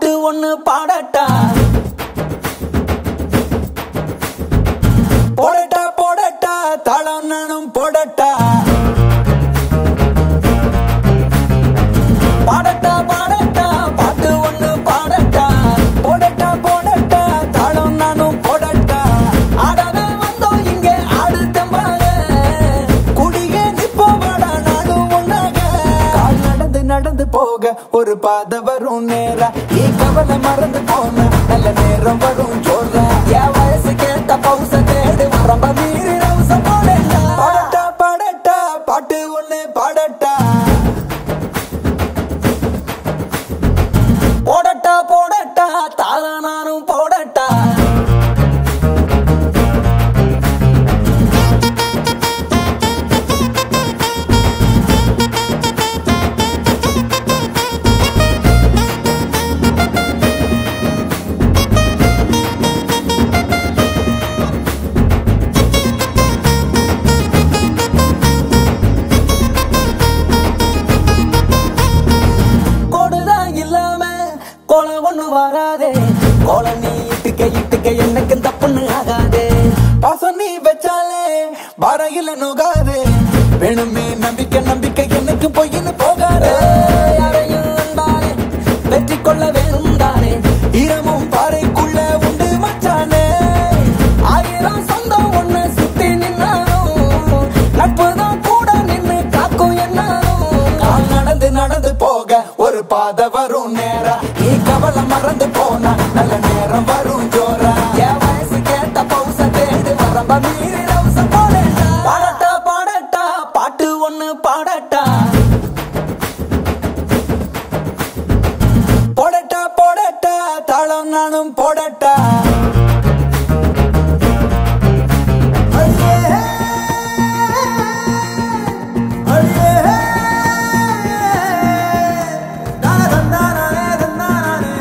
பாட்டு ஒண்ணு பாடட்டா போடட்டா போடட்டா தாளம் நானும் போடட்டா பாடட்டா பாடட்டா பாட்டு ஒண்ணு பாடட்டா போடட்டா போடட்டா தாளம் நானும் போடட்டா ஆடவே வந்தோம் இங்க ஆடு தெம்பாக குடியே நிப்போவாடா நானும் ஒன்னாக கால் நடந்து நடந்து போக ஒரு பாதை வரும் நேரா நீ கவலை மறந்து போன நல்ல நேரம் வரும் சொல்ற என் வயசு கேட்ட பவுச தேடு ரொம்ப மீறி ரவுச போடட்டா பாடட்டா பாடட்டா பாட்டு ஒண்ணு பாடட்டா போடட்டா போடட்டா தாள நானும் போடட்டா கோடுதான் இல்லாம கோல ஒண்ணு வராதே கோல நீ இட்டுக்க இட்டுக்க எனக்கு தப்புன்னு ஆகாதே பாசம் நீ வச்சாலே வரையில நோகாதே வேணுமே நம்பிக்கை நம்பிக்கை எனக்கு பொய்ன்னு போகாதே யாரையும் அன்பாலே வெற்றி கொள்ள வேணும் தானே ஈரமும் பாறைக்குள்ள உண்டு மச்சானே ஆயிரம் சொந்தம் ஒண்ணு சுத்தி நின்னாலும் நட்புதான் கூட நின்னு காக்கும் என்னாலும் கால் நடந்து நடந்து போக ஒரு பாதை வரும் நேரா நீ கவலை மறந்து போனா நல்ல நேரம் வரும் ஜோரா என் வயசு கேட்ட பவுச தேடு வரம்ப மீறி ரவுச போடட்டா பாடட்டா பாடட்டா பாட்டு ஒண்ணு பாடட்டா போடட்டா போடட்டா தாளம் நானும் போடட்டா அடியே, அடியே, தானதந்தானே, தந்தானே,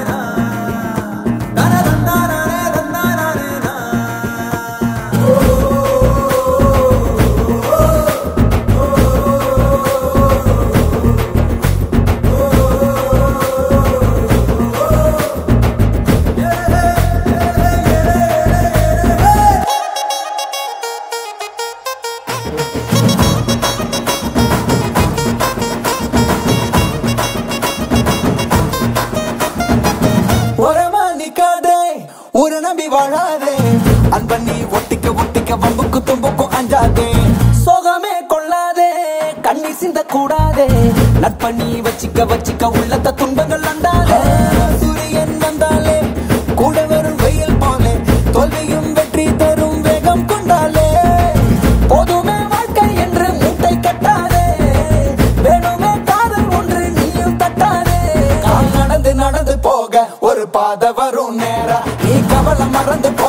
தானதந்தானே, தந்தானே, உரமா நிக்காதே ஒரு நம்பி வாழாதே அன்ப நீ ஒட்டிக்க ஒட்டிக்க வம்புக்கு தும்புக்கும் அஞ்சாதே சோகமே கொள்ளாதே கண்ணி சிந்த கூடாதே நட்ப நீ வச்சிக்க வச்சிக்க உள்ளத்த துன்பங்கள் அண்டாலே சூரியன் வந்தாலே கூட வரும் வெயில் போலே தோல்வியும் வெற்றி தரும் வேகம் கொண்டாலே போதுமே வாழ்க்கை என்று மூட்டை கட்டாதே வேணுமே காதல் ஒன்று நீயும் தட்டாதே கால் நடந்து நடந்து போக ஒரு பாதை வரும் நேரா நீ கவலை மறந்து